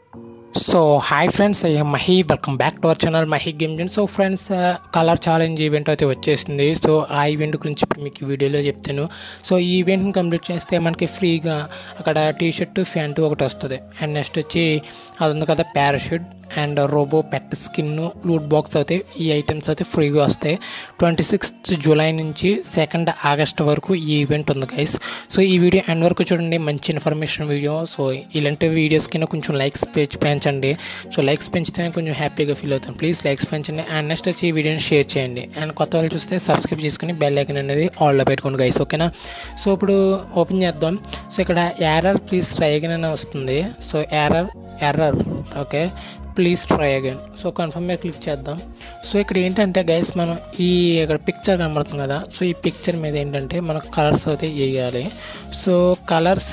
so hi friends Mahi welcome back to our channel Mahi game zone so friends colour challenge event అయితే వచ్చేసింది so ఆ event గురించి ఇప్పుడు మీకు ఈ వీడియోలో చెప్తాను సో ఈ ఈవెంట్ని కంప్లీట్ చేస్తే మనకి ఫ్రీగా అక్కడ టీ షర్ట్ ప్యాంటు ఒకటి వస్తుంది అండ్ నెక్స్ట్ వచ్చి అది ఉంది కదా parachute and robo pet skin loot box అయితే ఈ ఐటమ్స్ అయితే ఫ్రీగా వస్తాయి ట్వంటీ సిక్స్త్ జూలై నుంచి సెకండ్ ఆగస్ట్ వరకు ఈ ఈవెంట్ ఉంది గైస్ సో ఈ వీడియో ఎండ్ వరకు చూడండి మంచి ఇన్ఫర్మేషన్ వీడియో సో ఇలాంటి వీడియోస్ కింద కొంచెం లైక్స్ పెంచి పెంచండి సో లైక్స్ పెంచితేనే కొంచెం హ్యాపీగా ఫీల్ అవుతాను ప్లీజ్ లైక్స్ పెంచండి అండ్ నెక్స్ట్ వచ్చి ఈ వీడియోని షేర్ చేయండి అండ్ కొత్త వాళ్ళు చూస్తే సబ్స్క్రైబ్ చేసుకుని బెల్ ఐకన్ అనేది ఆల్లో పెట్టుకోండి గైస్ ఓకేనా సో ఇప్పుడు ఓపెన్ చేద్దాం సో ఇక్కడ ఎర్రర్ ప్లీజ్ ట్రై అగైన్ అని వస్తుంది so error error okay please try again so confirm మీద క్లిక్ చేద్దాం సో ఇక్కడ ఏంటంటే గైస్ మనం ఈ ఇక్కడ పిక్చర్ కనబడుతుంది కదా సో ఈ పిక్చర్ మీద ఏంటంటే మనకు కలర్స్ అయితే వేయాలి సో కలర్స్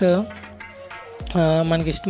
మనకి ఇష్టం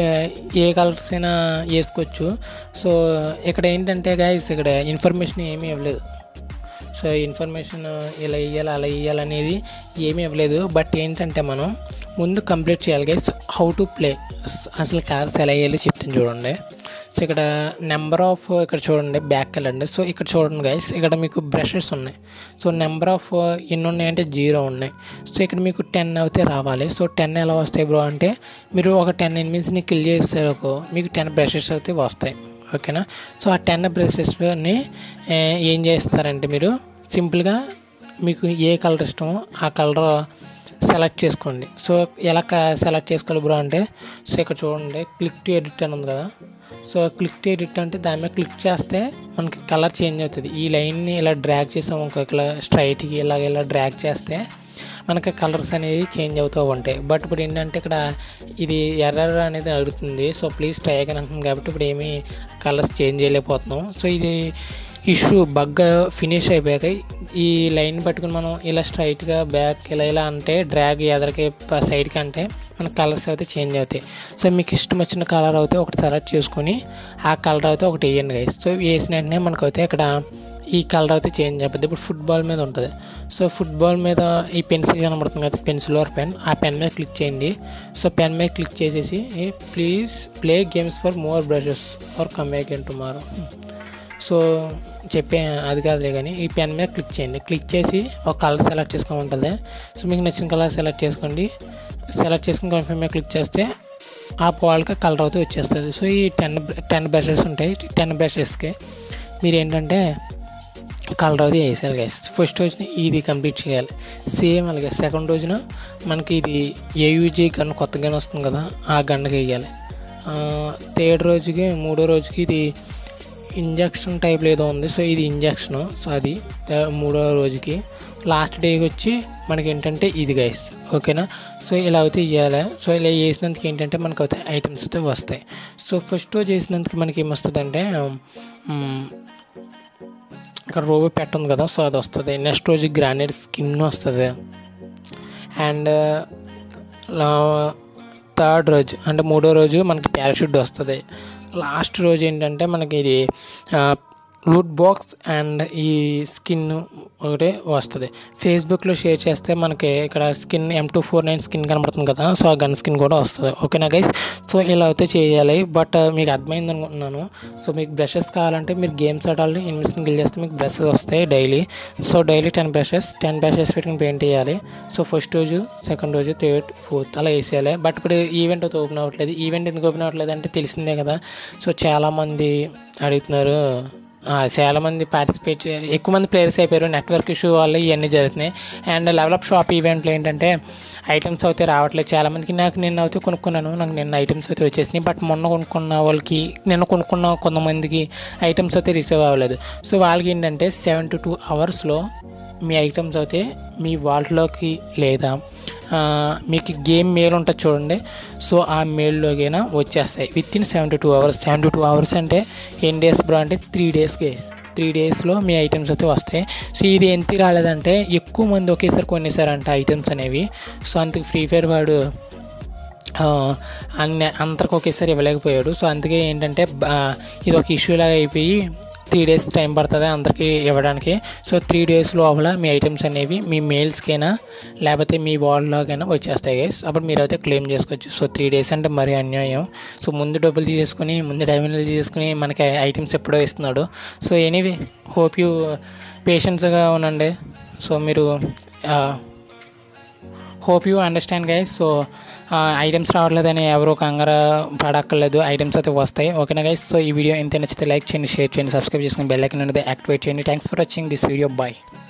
ఏ కలర్స్ అయినా వేసుకోవచ్చు సో ఇక్కడ ఏంటంటే గైస్ ఇక్కడ ఇన్ఫర్మేషన్ ఏమీ ఇవ్వలేదు సో ఇన్ఫర్మేషన్ ఇలా ఇవ్వాలి అలా ఇవ్వాలి అనేది ఏమీ ఇవ్వలేదు బట్ ఏంటంటే మనం ముందు కంప్లీట్ చేయాలి గైస్ హౌ టు ప్లే అసలు కలర్స్ ఎలా వేయాలి చెప్తాను చూడండి సో ఇక్కడ నెంబర్ ఆఫ్ ఇక్కడ చూడండి బ్యాక్ వెళ్ళండి సో ఇక్కడ చూడండి గైస్ ఇక్కడ మీకు బ్రషెస్ ఉన్నాయి సో నెంబర్ ఆఫ్ ఎన్ని ఉన్నాయంటే జీరో ఉన్నాయి సో ఇక్కడ మీకు టెన్ అయితే రావాలి సో టెన్ ఎలా వస్తాయి బ్రో అంటే మీరు ఒక టెన్ ఎనిమిదిని కిల్ చేస్తారు మీకు టెన్ బ్రషెస్ అయితే వస్తాయి ఓకేనా సో ఆ టెన్ బ్రషెస్ని ఏం చేస్తారంటే మీరు సింపుల్గా మీకు ఏ కలర్ ఇష్టమో ఆ కలర్ సెలెక్ట్ చేసుకోండి సో ఎలా సెలెక్ట్ చేసుకోవాలి బ్రో అంటే సో ఇక్కడ చూడండి క్లిక్ టు ఎడిట్ అని ఉంది కదా సో క్లిక్ టు ఎడిట్ అంటే దాని మీద క్లిక్ చేస్తే మనకి కలర్ చేంజ్ అవుతుంది ఈ లైన్ని ఇలా డ్రాగ్ చేసాం ఇంకొక స్ట్రైట్కి ఇలాగ ఇలా డ్రాగ్ చేస్తే మనకి కలర్స్ అనేది చేంజ్ అవుతూ ఉంటాయి బట్ ఇప్పుడు ఏంటంటే ఇక్కడ ఇది ఎర్రర్ అనేది అడుగుతుంది సో ప్లీజ్ ట్రై అగన్ అంటుంది కాబట్టి ఇప్పుడు ఏమీ కలర్స్ చేంజ్ చేయలేకపోతున్నాం సో ఇది ఇష్యూ బగ్ ఫినిష్ అయిపోయాక ఈ లైన్ పట్టుకుని మనం ఇలా స్ట్రైట్గా బ్యాక్ ఇలా ఇలా అంటే డ్రాగ్ ఎదరికి సైడ్కి అంటే మన కలర్స్ అయితే చేంజ్ అవుతాయి సో మీకు ఇష్టం వచ్చిన కలర్ అయితే ఒకటి సెలెక్ట్ చేసుకొని ఆ కలర్ అయితే ఒకటి వేయండి గైస్ సో వేసిన వెంటనే మనకైతే ఇక్కడ ఈ కలర్ అయితే చేంజ్ అయిపోద్ది ఇప్పుడు ఫుట్బాల్ మీద ఉంటుంది సో ఫుట్బాల్ మీద ఈ పెన్సిల్ కనబడుతుంది కదా పెన్సిల్ ఆర్ పెన్ ఆ పెన్ మీద క్లిక్ చేయండి సో పెన్ మీద క్లిక్ చేసేసి please play games for more brushes or come back in tomorrow so చెప్పే అది కాదులే కానీ ఈ పెన్ మీద క్లిక్ చేయండి క్లిక్ చేసి ఒక కలర్ సెలెక్ట్ చేసుకోమంటుంది సో మీకు నచ్చిన కలర్ సెలెక్ట్ చేసుకోండి సెలెక్ట్ చేసుకుని కన్ఫర్మ్ మీద క్లిక్ చేస్తే ఆ పాల్కి కలర్ అవుతూ వచ్చేస్తుంది సో ఈ టెన్ టెన్ బ్రషెస్ ఉంటాయి టెన్ బ్రషెస్కి మీరు ఏంటంటే కలర్ అయితే వేసారు గైస్ ఫస్ట్ రోజున ఇది కంప్లీట్ చేయాలి సేమ్ అలాగే సెకండ్ రోజున మనకి ఇది ఏయూజీ గన్ కొత్త గన్ వస్తుంది కదా ఆ గన్కి వేయాలి థర్డ్ రోజుకి మూడో రోజుకి ఇది ఇంజక్షన్ టైప్లో ఏదో ఉంది సో ఇది ఇంజక్షను సో అది మూడో రోజుకి లాస్ట్ డేకి వచ్చి మనకి ఏంటంటే ఇది గైస్ ఓకేనా సో ఇలా అయితే ఇవ్వాలి సో ఇలా చేసినందుకు ఏంటంటే మనకు అయితే ఐటమ్స్ అయితే వస్తాయి సో ఫస్ట్ రోజు చేసినందుకు మనకి ఏమొస్తుంది అంటే ఇక్కడ రోబో పెట్ ఉంది కదా సో అది వస్తుంది నెక్స్ట్ రోజు గ్రానైట్ స్కిన్ వస్తుంది అండ్ థర్డ్ రోజు అంటే మూడో రోజు మనకి పారాషూట్ వస్తుంది లాస్ట్ రోజు ఏంటంటే మనకి ఇది లూట్ బాక్స్ అండ్ ఈ స్కిన్ ఒకటి వస్తుంది ఫేస్బుక్లో షేర్ చేస్తే మనకి ఇక్కడ skin M two four nine skin కనబడుతుంది కదా సో ఆ గన్ స్కిన్ కూడా వస్తుంది ఓకేనా గైస్ సో ఇలా అయితే చేయాలి బట్ మీకు అర్థమైంది అనుకుంటున్నాను సో మీకు బ్రషెస్ కావాలంటే మీరు గేమ్స్ ఆడాలి ఇన్వెస్ట్ని గిల్ చేస్తే మీకు బ్రషెస్ వస్తాయి daily so daily ten brushes ten brushes పెట్టుకుని పెయింట్ చేయాలి సో ఫస్ట్ రోజు సెకండ్ రోజు థర్డ్ ఫోర్త్ అలా వేసేయాలి బట్ ఇప్పుడు ఈవెంట్ అయితే ఓపెన్ అవ్వట్లేదు ఈవెంట్ ఎందుకు ఓపెన్ అవ్వట్లేదు అంటే తెలిసిందే కదా సో చాలామంది అడుగుతున్నారు చాలామంది పార్టిసిపేట్ ఎక్కువ మంది ప్లేయర్స్ అయిపోయారు నెట్వర్క్ ఇష్యూ వల్ల ఇవన్నీ జరుగుతున్నాయి అండ్ లెవలప్ షాప్ ఈవెంట్లో ఏంటంటే ఐటమ్స్ అయితే రావట్లేదు చాలామందికి నాకు నిన్న అయితే కొనుక్కున్నాను నాకు నిన్న ఐటమ్స్ అయితే వచ్చేసినాయి బట్ మొన్న కొనుక్కున్న వాళ్ళకి నిన్న కొనుక్కున్న కొంతమందికి ఐటమ్స్ అయితే రిసీవ్ అవ్వలేదు సో వాళ్ళకి ఏంటంటే సెవెన్ టు టూ అవర్స్లో మీ ఐటమ్స్ అయితే మీ వాల్ట్లోకి లేదా మీకు గేమ్ మెయిల్ ఉంటుంది చూడండి సో ఆ మెయిల్లోకైనా వచ్చేస్తాయి within seventy two hours seventy two hours అంటే ఎన్ని డేస్ బ్రో అంటే త్రీ డేస్ గేస్ త్రీ డేస్లో మీ ఐటమ్స్ అయితే వస్తాయి సో ఇది ఎంత రాలేదంటే ఎక్కువ మంది ఒకేసారి కొనేసారంట ఐటమ్స్ అనేవి సో అందుకు ఫ్రీ ఫైర్ వాడు అన్ని అందరికి ఒకేసారి ఇవ్వలేకపోయాడు సో అందుకే ఏంటంటే ఇది ఒక ఇష్యూ లాగా అయిపోయి త్రీ డేస్ టైం పడుతుంది అందరికీ ఇవ్వడానికి సో త్రీ డేస్ లోపల మీ ఐటమ్స్ అనేవి మీ మెయిల్స్కైనా లేకపోతే మీ వాల్లోకైనా వచ్చేస్తాయి గైస్ అప్పుడు మీరు అయితే క్లెయిమ్ చేసుకోవచ్చు సో త్రీ డేస్ అంటే మరీ అన్యాయం సో ముందు డబ్బులు తీసుకుని ముందు డైమండ్లు తీసుకుని మనకి ఐటమ్స్ ఎప్పుడో ఇస్తున్నాడు సో ఎనీవే హోప్ యూ పేషెన్స్గా ఉండండి సో మీరు hope you understand guys so items రావట్లేదని ఎవరు కంగారు పడక్కర్లేదు ఐటమ్స్ అయితే వస్తాయి ఓకేనా గైస్ సో ఈ వీడియో ఎంత నచ్చితే లైక్ చేయండి షేర్ చేయండి సబ్స్క్రైబ్ చేసుకుని బెల్ ఐకన్ అనేది యాక్టివేట్ చేయండి thanks for watching this video bye